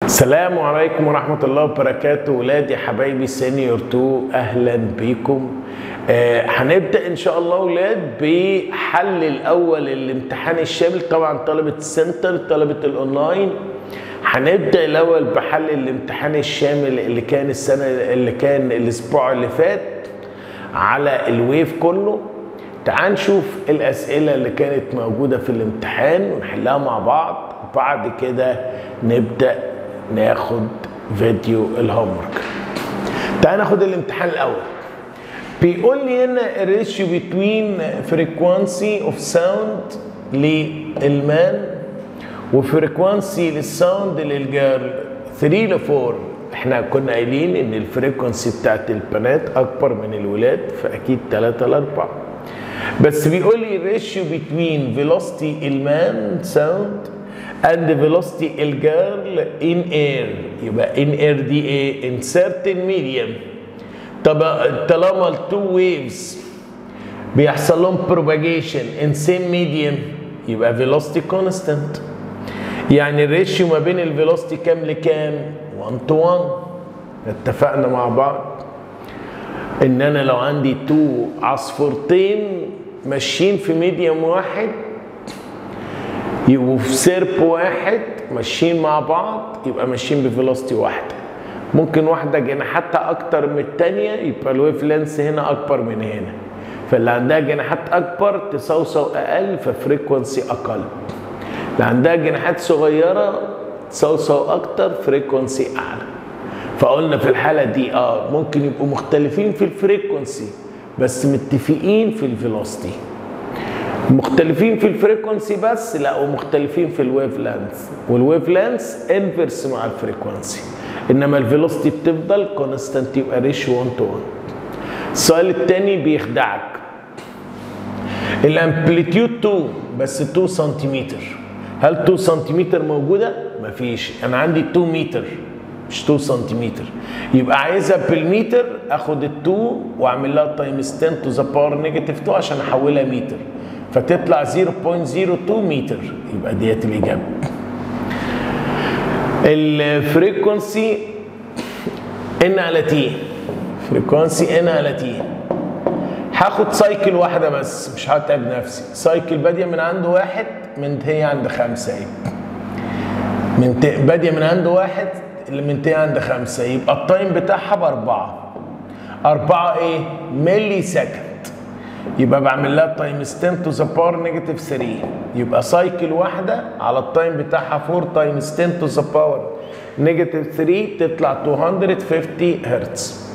السلام عليكم ورحمة الله وبركاته ولادي حبايبي سينيور 2 أهلا بيكم آه هنبدأ إن شاء الله ولاد بحل الأول الامتحان الشامل طبعا طلبة السنتر طلبة الأونلاين هنبدأ الأول بحل الامتحان الشامل اللي كان السنة اللي كان الأسبوع اللي فات على الويف كله تعال نشوف الأسئلة اللي كانت موجودة في الامتحان ونحلها مع بعض وبعد كده نبدأ ناخد فيديو الهومورك تعال ناخد الامتحان الاول بيقول لي هنا الريشيو بتوين فريكوانسي اوف ساوند للمان وفريكوانسي للساوند للجيرل 3 ل 4 احنا كنا قايلين ان الفريكوانسي بتاعت البنات اكبر من الولاد فاكيد 3 ل 4 بس بيقول لي الريشيو بتوين فيلوسيتي المان ساوند and the velocity الجيرل in air يبقى in air دي ايه in certain medium طب طالما التو ويفز بيحصل لهم propagation in same medium يبقى velocity constant يعني الريشيو ما بين الفيلوسيتي كام لكام 1 to 1 اتفقنا مع بعض ان انا لو عندي تو عصفورتين ماشيين في ميديوم واحد يبقوا في سيرب واحد ماشيين مع بعض يبقى ماشيين بفيلوسيتي واحده ممكن واحده جناحاتها اكتر من الثانيه يبقى الويف لينس هنا اكبر من هنا فاللي عندها جناحات اكبر تصوصو اقل ففريكونسي اقل اللي عندها جناحات صغيره تصوصو اكتر فريكونسي اعلى فقلنا في الحاله دي اه ممكن يبقوا مختلفين في الفريكونسي بس متفقين في الفيلوسيتي مختلفين في الفريكونسي بس لا ومختلفين في الويف لانس والويف لانس انفرس مع الفريكونسي انما الفيلوسيتي بتفضل كونستانت يبقى ريشيو 1 تو 1 السؤال الثاني بيخدعك الامبليتيود 2 بس 2 سنتيمتر هل 2 سنتيمتر موجوده مفيش انا عندي 2 متر مش 2 سنتيمتر يبقى عايزها بالمتر اخد ال 2 واعمل لها تايمز 10 تو ذا باور نيجاتيف 2 عشان احولها متر فتطلع 0.02 متر يبقى ديت الاجابه الفريكونسي ان على تي فريكونسي ان على تي هاخد سايكل واحده بس مش هتعب نفسي سايكل باديه من عند واحد منتهيه عند خمسه اهي من باديه من عند واحد اللي منتهيه عند خمسه يبقى التايم بتاعها باربعه اربعه ايه؟ ملي سكند يبقى بعمل لها تايمز 10 تو ذا باور نيجاتيف 3 يبقى سايكل واحده على التايم بتاعها 4 تايمز 10 تو ذا باور نيجاتيف 3 تطلع 250 هرتز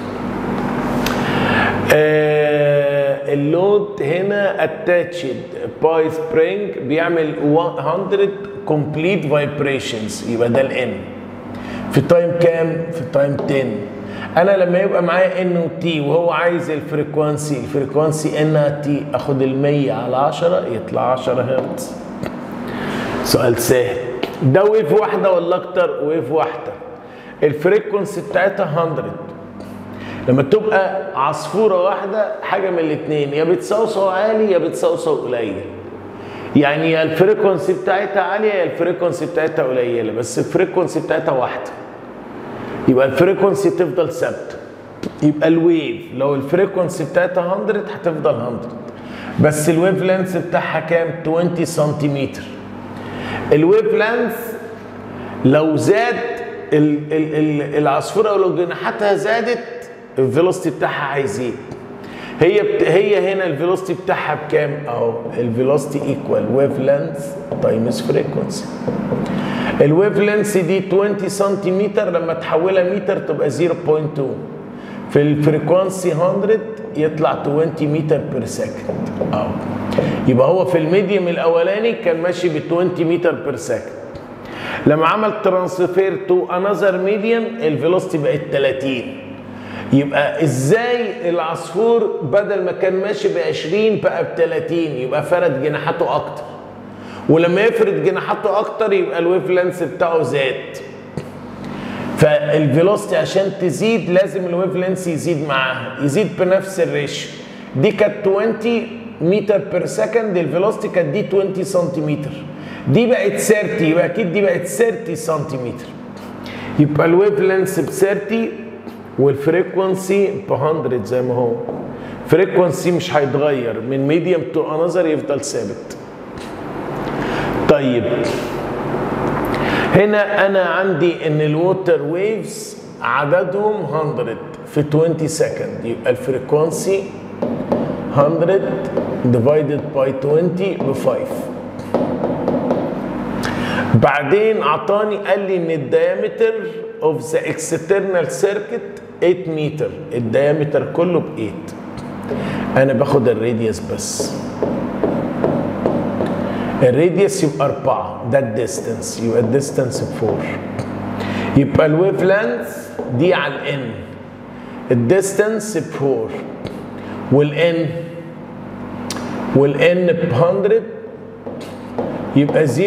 آه اللود هنا اتاتشد باي سبرينج بيعمل 100 كومبليت فايبريشنز يبقى ده الان في تايم كام؟ في تايم 10 انا لما يبقى معايا ان وتي وهو عايز الفريكوانسي الفريكوانسي ان تي اخد ال 100 على 10 يطلع 10 هرتز سؤال سهل ده ويف واحده ولا اكتر ويف واحده الفريكونسي بتاعتها 100 لما تبقى عصفوره واحده حاجه من الاثنين يا بتصوصو عالي يا بتصوصو قليل يعني يا الفريكونسي بتاعتها عاليه يا الفريكونسي بتاعتها قليله بس الفريكونسي بتاعتها واحده يبقى الفريكونسي تفضل ثابته يبقى الويف لو الفريكونسي بتاعتها 100 هتفضل 100 بس الويف لينث بتاعها كام 20 سنتيمتر الويف لينث لو زاد ال ال ال العصفوره لو جناحاتها زادت الفيلوسيتي بتاعها هيزيد هي بت... هي هنا الفيلوسيتي بتاعها بكام اهو الفيلوسيتي ايكوال ويف لينث تايمز فريكونسي الويف لينث دي 20 سنتيمتر لما تحولها متر تبقى 0.2 في الفريكونسي 100 يطلع 20 متر بير سكند اه يبقى هو في الميديوم الاولاني كان ماشي ب 20 متر بير سكند لما عمل ترانسفير تو انذر ميديوم الفيلوسيتي بقت 30 يبقى ازاي العصفور بدل ما كان ماشي ب 20 بقى ب 30 يبقى فرد جناحاته اكتر ولما يفرد جناحاته اكتر يبقى الويف لينس بتاعه زاد فالفيلوسيتي عشان تزيد لازم الويف لينس يزيد معاها يزيد بنفس الريشيو دي كانت 20 متر بير سكند الفيلوسيتي كانت دي 20 سنتيمتر دي بقت 30 يبقى اكيد دي بقت 30 سنتيمتر يبقى الويف لينس ب 30 والفريكونسي ب 100 زي ما هو فريكونسي مش هيتغير من ميديوم تو انذر يفضل ثابت طيب هنا انا عندي ان الووتر ويفز عددهم 100 في 20 سكند يبقى الفريكونسي 100 divided by 20 ب 5 بعدين عطاني قال لي ان الديامتر اوف ذا اكسترنال سيركت 8 متر الديامتر كله ب 8 انا باخد الراديوس بس الراديوس يبقى 4 ده الديستنس يبقى الديستنس ب 4 يبقى الويف لينث دي على الان الديستنس ب 4 والان والان ب 100 يبقى 0.04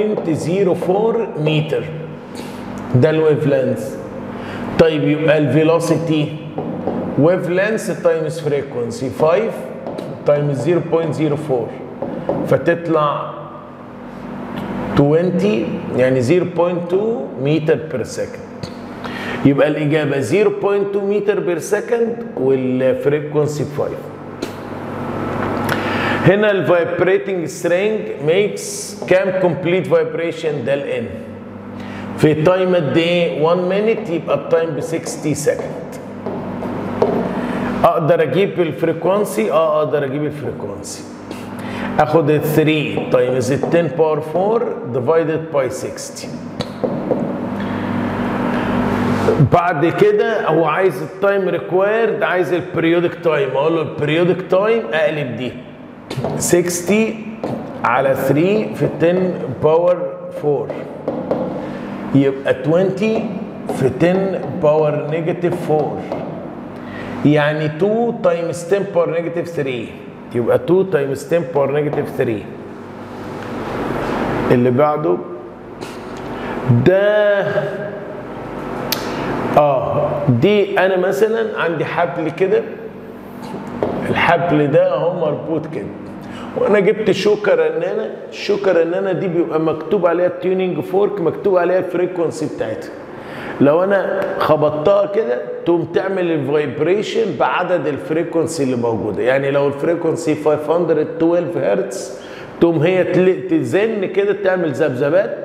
متر ده الويف لينث طيب يبقى الفيلوسيتي ويف لينث تايمز فريكونسي 5 تايمز 0.04 فتطلع 20 يعني 0.2 متر بير سكند يبقى الإجابة 0.2 متر بير سكند والفريكونسي 5 هنا الفايبريتنج سترينج ميكس كام كومبليت فايبريشن ده الان في تايم قد ايه 1 مينيت يبقى التايم ب 60 سكند اقدر اجيب الفريكونسي اه اقدر اجيب الفريكونسي اخد ال 3 تايمز ال 10 باور 4 ديفايدد باي 60 بعد كده هو عايز التايم ريكوايرد عايز البريودك تايم اقول له البريودك تايم اقلب دي 60 على 3 في 10 باور 4 يبقى 20 في 10 باور نيجاتيف 4 يعني 2 تايمز 10 باور نيجاتيف 3 يبقى 2 تايمز 10 باور نيجاتيف 3 اللي بعده ده اه دي انا مثلا عندي حبل كده الحبل ده اهو مربوط كده وانا جبت شوكه رنانه الشوكه الرنانه دي بيبقى مكتوب عليها التيوننج فورك مكتوب عليها الفريكونسي بتاعتها لو انا خبطتها كده تقوم تعمل الفايبريشن بعدد الفريكونسي اللي موجوده يعني لو الفريكونسي 512 هرتز تقوم هي تزن كده تعمل ذبذبات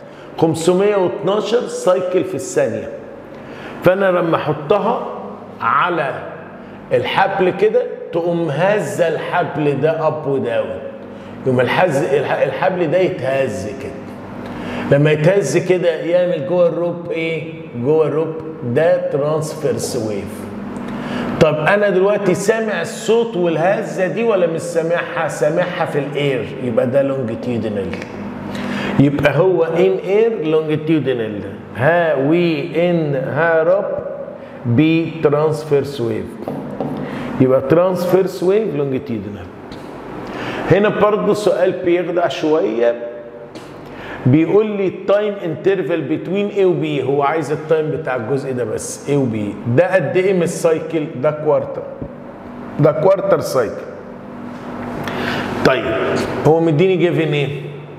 512 سايكل في الثانيه فانا لما احطها على الحبل كده تقوم هزه الحبل ده اب وداون يقوم الحز الحبل ده يتهز كده لما يتهز كده يعمل جوه الروب ايه جوه الروب ده ترانسفيرس ويف طب انا دلوقتي سامع الصوت والهزه دي ولا مش سامعها سامعها في الاير يبقى ده لونجيتيودينال يبقى هو ان اير لونجيتيودينال ها وي ان ها رب بي ترانسفيرس ويف يبقى ترانسفيرس ويف لونجيتيودينال هنا برضه سؤال بيخدع شويه بيقول لي التايم انترفال بتوين A و B هو عايز التايم بتاع الجزء ده بس A و B ده قد ايه من السايكل ده كوارتر ده كوارتر سايكل طيب هو مديني جيفن ايه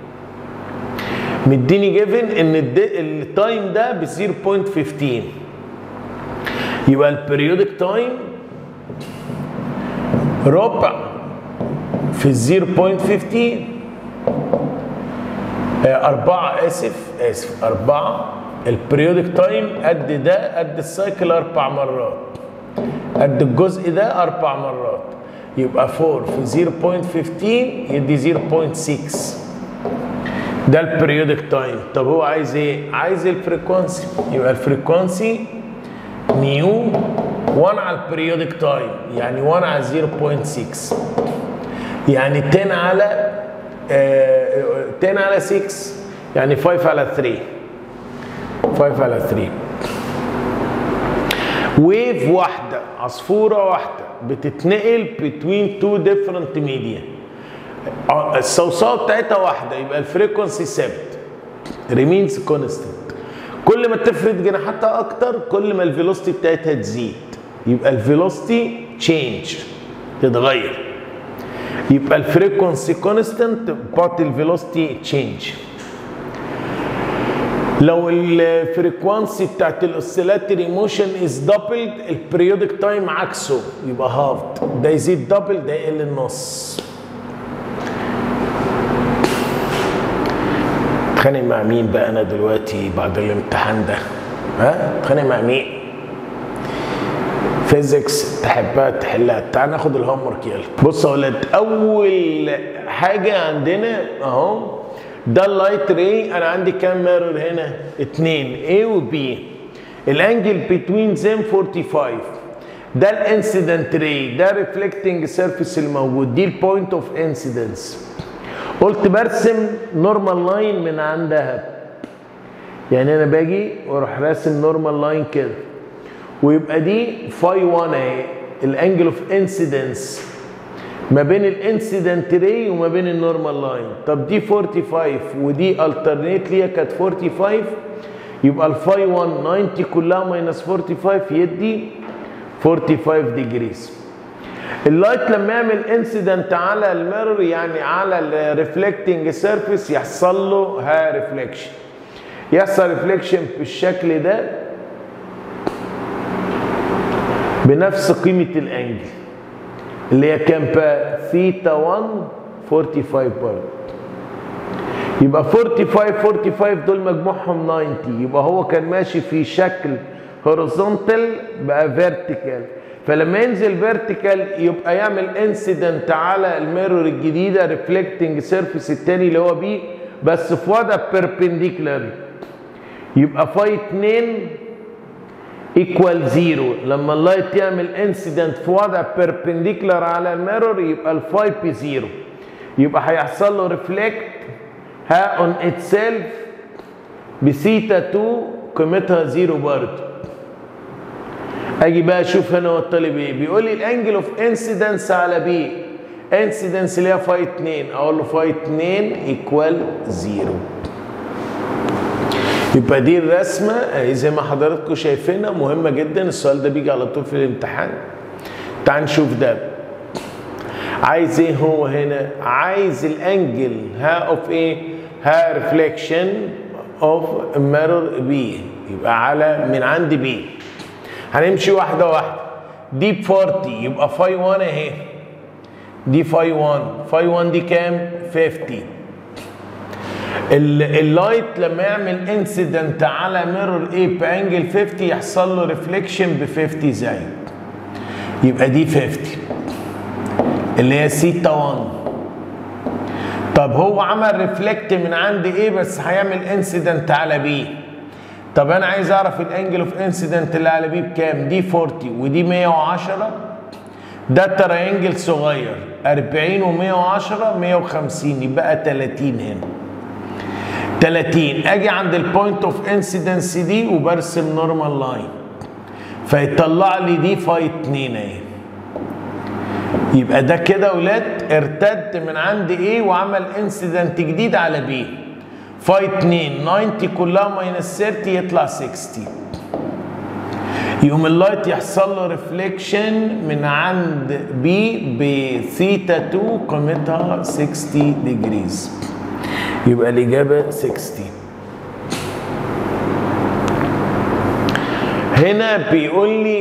مديني جيفن ان التايم ده ب 0.15 يبقى البريودك تايم ربع في 0.15 أربعة آسف آسف أربعة البريودك تايم قد ده قد السايكل أربع مرات قد الجزء ده أربع مرات يبقى 4 في 0.15 يدي 0.6 ده البريودك تايم طب هو عايز ايه؟ عايز الفريكونسي يبقى الفريكونسي نيو 1 على البريودك تايم يعني 1 على 0.6 يعني 10 على آه 10 على 6 يعني 5 على 3 5 على 3 ويف واحدة عصفورة واحدة بتتنقل between two different media الصوصات بتاعتها واحدة يبقى الفريكونسي ثابت remains constant كل ما تفرد جناحاتها اكتر كل ما الفيلوسيتي بتاعتها تزيد يبقى الفيلوسيتي تشينج تتغير يبقى الفريكونسي كونستنت بات الفيلوسيتي تشينج لو الفريكوانسي بتاعت الاوسيلاتري موشن از دبلد البريودك تايم عكسه يبقى هافد ده يزيد دبل ده يقل النص اتخانق مع مين بقى انا دلوقتي بعد الامتحان ده ها اتخانق مع مين فيزيكس تحبها تحلها تعال ناخد الهوم ورك يلا بص يا ولاد اول حاجه عندنا اهو ده اللايت ري انا عندي كام ميرور هنا اتنين A و B الانجل بتوين زيم 45 ده الانسيدنت ري ده ريفلكتنج سيرفيس الموجود دي البوينت اوف انسيدنس قلت برسم نورمال لاين من عندها يعني انا باجي واروح راسم نورمال لاين كده ويبقى دي فاي 1 اهي الانجل اوف انسيدنس ما بين الانسيدنت ري وما بين النورمال لاين طب دي 45 ودي الترنيت ليها كانت 45 يبقى الفاي 1 90 كلها ماينس 45 يدي 45 ديجريز اللايت لما يعمل انسيدنت على الميرور يعني على الريفلكتنج سيرفيس يحصل له ها ريفليكشن يحصل ريفليكشن بالشكل ده بنفس قيمة الانجل اللي هي كام بقى ثيتا 1 45 برضه يبقى 45 45 دول مجموعهم 90 يبقى هو كان ماشي في شكل هوريزونتال بقى فيرتيكال فلما ينزل فيرتيكال يبقى يعمل انسيدنت على الميرور الجديده ريفلكتنج سيرفيس الثاني اللي هو بي بس في وضع بيربنديكولار يبقى فاي 2 ايكوال زيرو لما اللايت يعمل انسيدنت في وضع بيربنديكولار على الميرور يبقى الفاي بي زيرو يبقى هيحصل له ريفلكت ها اون اتسيلف بسيتا 2 قيمتها زيرو برضه اجي بقى اشوف هنا هو الطالب ايه بيقول لي الانجل اوف انسيدنس على بي انسيدنس اللي هي فاي 2 اقول له فاي 2 ايكوال زيرو يبقى دي الرسمه اهي زي ما حضراتكم شايفينها مهمه جدا السؤال ده بيجي على طول في الامتحان تعال نشوف ده عايز ايه هو هنا عايز الانجل ها اوف ايه ها ريفليكشن اوف ميرور بي يبقى على من عند بي هنمشي واحده واحده دي ب 40 يبقى فاي 1 اهي دي فاي 1 فاي 1 دي كام 50 اللايت لما يعمل انسيدنت على ميرور ايه بانجل 50 يحصل له ريفليكشن ب 50 زي يبقى دي 50 اللي هي سيتا 1 طب هو عمل ريفلكت من عند ايه بس هيعمل انسيدنت على بي طب انا عايز اعرف الانجل اوف انسيدنت اللي على بي بكام دي 40 ودي 110 ده ترينجل صغير 40 و110 150 يبقى 30 هنا 30 اجي عند البوينت اوف انسيدنس دي وبرسم نورمال لاين فيطلع لي دي فاي 2 اهي يبقى ده كده يا ولاد ارتد من عند ايه وعمل انسيدنت جديد على بي فاي 2 90 كلها ماينس 30 يطلع 60 يقوم اللايت يحصل له ريفليكشن من عند بي بثيتا 2 قيمتها 60 ديجريز يبقى الإجابة 60 هنا بيقول لي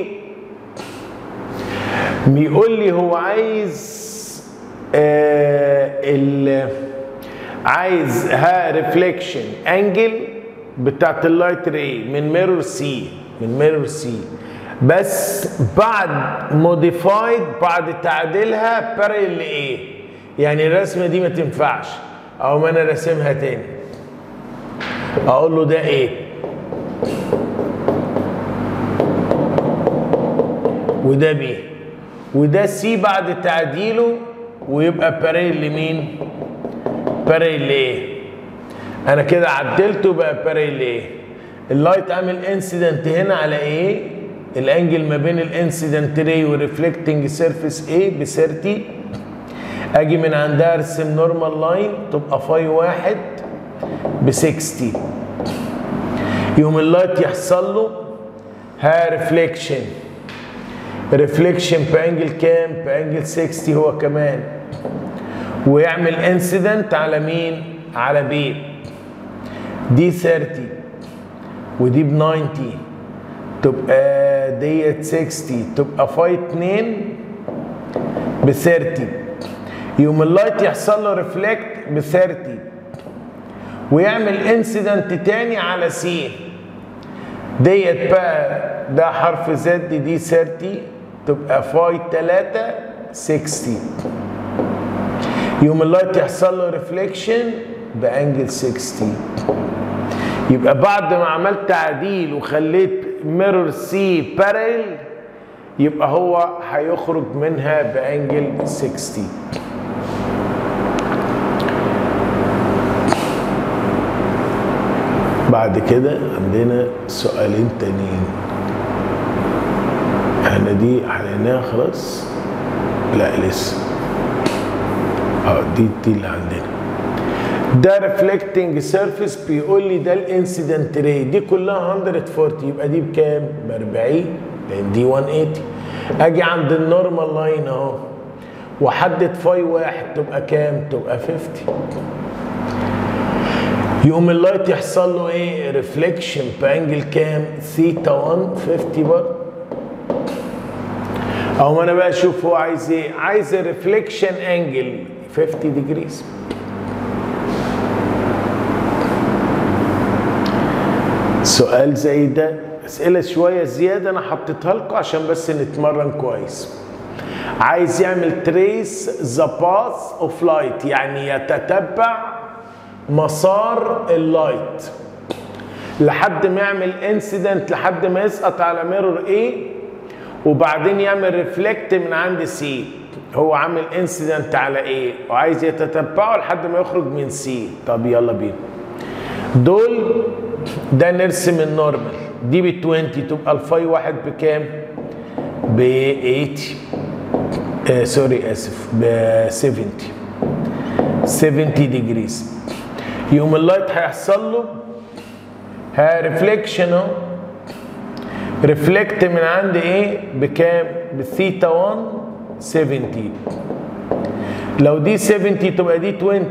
بيقول لي هو عايز آه ال عايز ها ريفليكشن انجل بتاعت اللايت ري من ميرور سي من ميرور سي بس بعد موديفايد بعد تعديلها بارل لايه يعني الرسمه دي ما تنفعش او ما انا راسمها تاني اقول له ده ايه وده بي وده سي بعد تعديله ويبقى باريل لمين باريل لايه انا كده عدلته بقى باريل لايه اللايت عامل انسيدنت هنا على ايه الانجل ما بين الانسيدنت ري والريفلكتنج سيرفيس ايه ب 30 اجي من عندها ارسم نورمال لاين تبقى فاي واحد ب 60 يوم اللايت يحصل له ها ريفليكشن ريفليكشن بانجل كام بانجل 60 هو كمان ويعمل انسيدنت على مين على بي دي 30 ودي ب 90 تبقى ديت 60 تبقى فاي 2 ب 30 يوم اللايت يحصل له ريفلكت ب 30 ويعمل انسيدنت تاني على سي ديت بقى ده حرف زد دي 30 تبقى فاي 3 60 يوم اللايت يحصل له ريفليكشن بانجل 60 يبقى بعد ما عملت تعديل وخليت ميرور سي بارل يبقى هو هيخرج منها بانجل 60 بعد كده عندنا سؤالين تانيين احنا دي حليناها خلاص لا لسه اه دي دي اللي عندنا ده ريفلكتنج سيرفيس بيقول لي ده الانسيدنت ري دي كلها 140 يبقى دي بكام؟ ب 40 لان دي 180 اجي عند النورمال لاين اهو واحدد فاي واحد تبقى كام؟ تبقى 50 يقوم اللايت يحصل له ايه؟ ريفليكشن بانجل كام؟ ثيتا 1 50 برضه او ما انا بقى اشوف هو عايز ايه؟ عايز الريفليكشن انجل 50 ديجريز سؤال زي ده اسئله شويه زياده انا حطيتها لكم عشان بس نتمرن كويس عايز يعمل تريس ذا باث اوف لايت يعني يتتبع مسار اللايت لحد ما يعمل انسيدنت لحد ما يسقط على ميرور A وبعدين يعمل ريفلكت من عند سي هو عامل انسيدنت على A وعايز يتتبعه لحد ما يخرج من سي طب يلا بينا دول ده نرسم النورمال دي ب 20 تبقى الفاي واحد بكام؟ ب 80 آه سوري اسف ب 70 70 ديجريز يوم اللايت هيحصل له ها ريفليكشن اهو ريفلكت من عند ايه بكام بثيتا 1 70 لو دي 70 تبقى دي 20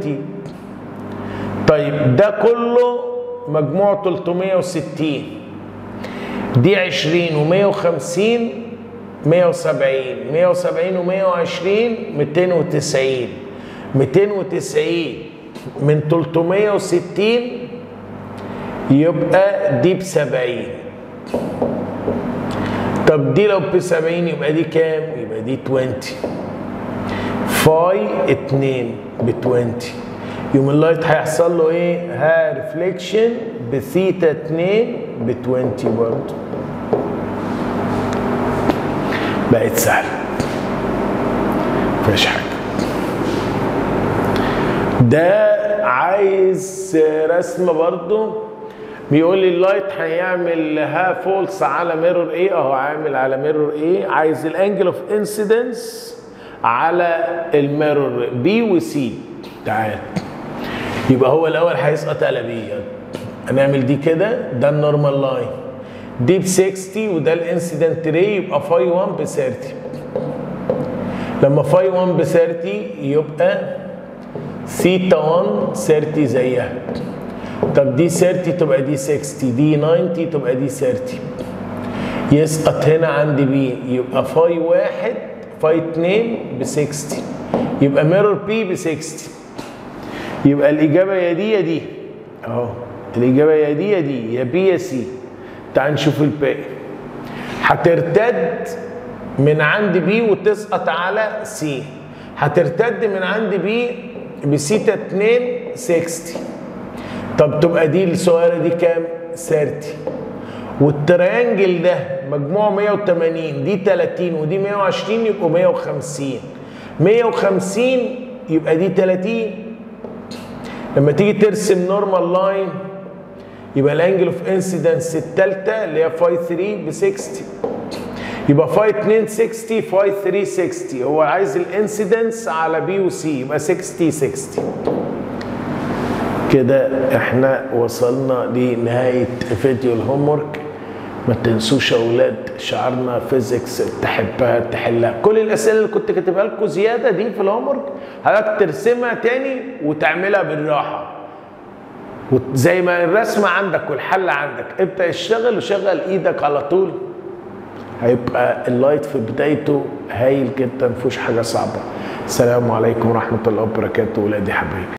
طيب ده كله مجموع 360 دي 20 و150 170 170 و120 290 290 من 360 يبقى دي ب 70 طب دي لو ب 70 يبقى دي كام؟ يبقى دي 20 فاي 2 ب 20 يوم اللايت هيحصل له ايه؟ ها ريفليكشن بثيتا 2 ب 20 برضه بقت سهله مفيش حاجه ده عايز رسمه برضه بيقول لي اللايت هيعمل ها فولس على ميرور ايه اهو عامل على ميرور ايه عايز الانجل اوف انسيدنس على الميرور بي وسي تعال يبقى هو الاول هيسقط على بي هنعمل دي كده ده النورمال لاين دي ب 60 وده الانسيدنت ري يبقى فاي 1 ب 30 لما فاي 1 ب 30 يبقى ثيتا 1 30 زيها طب دي 30 تبقى دي 60 دي 90 تبقى دي 30 يسقط هنا عند بي يبقى فاي واحد فاي 2 ب 60 يبقى ميرور بي ب 60 يبقى الإجابة يا دي يا دي أهو الإجابة يا دي يا دي يا بي يا سي تعال نشوف الباقي هترتد من عند بي وتسقط على سي هترتد من عند بي بسيتا 2 60 طب تبقى دي الصغيرة دي كام؟ 30 والتريانجل ده مجموعه 180 دي 30 ودي 120 يبقوا 150 150 يبقى دي 30 لما تيجي ترسم نورمال لاين يبقى الانجل اوف انسيدنس الثالثه اللي هي فاي 3 ب 60 يبقى فاي 2 60 فاي 3 60 هو عايز الانسيدنس على بي وسي يبقى 60 60 كده احنا وصلنا لنهايه فيديو الهوم ورك ما تنسوش يا اولاد شعارنا فيزيكس تحبها تحلها كل الاسئله اللي كنت كاتبها لكم زياده دي في الهوم ورك حضرتك ترسمها تاني وتعملها بالراحه وزي ما الرسمة عندك والحل عندك ابدأ اشتغل وشغل ايدك على طول هيبقى اللايت في بدايته هايل جدا مفيهوش حاجة صعبة السلام عليكم ورحمة الله وبركاته ولادي حبايبي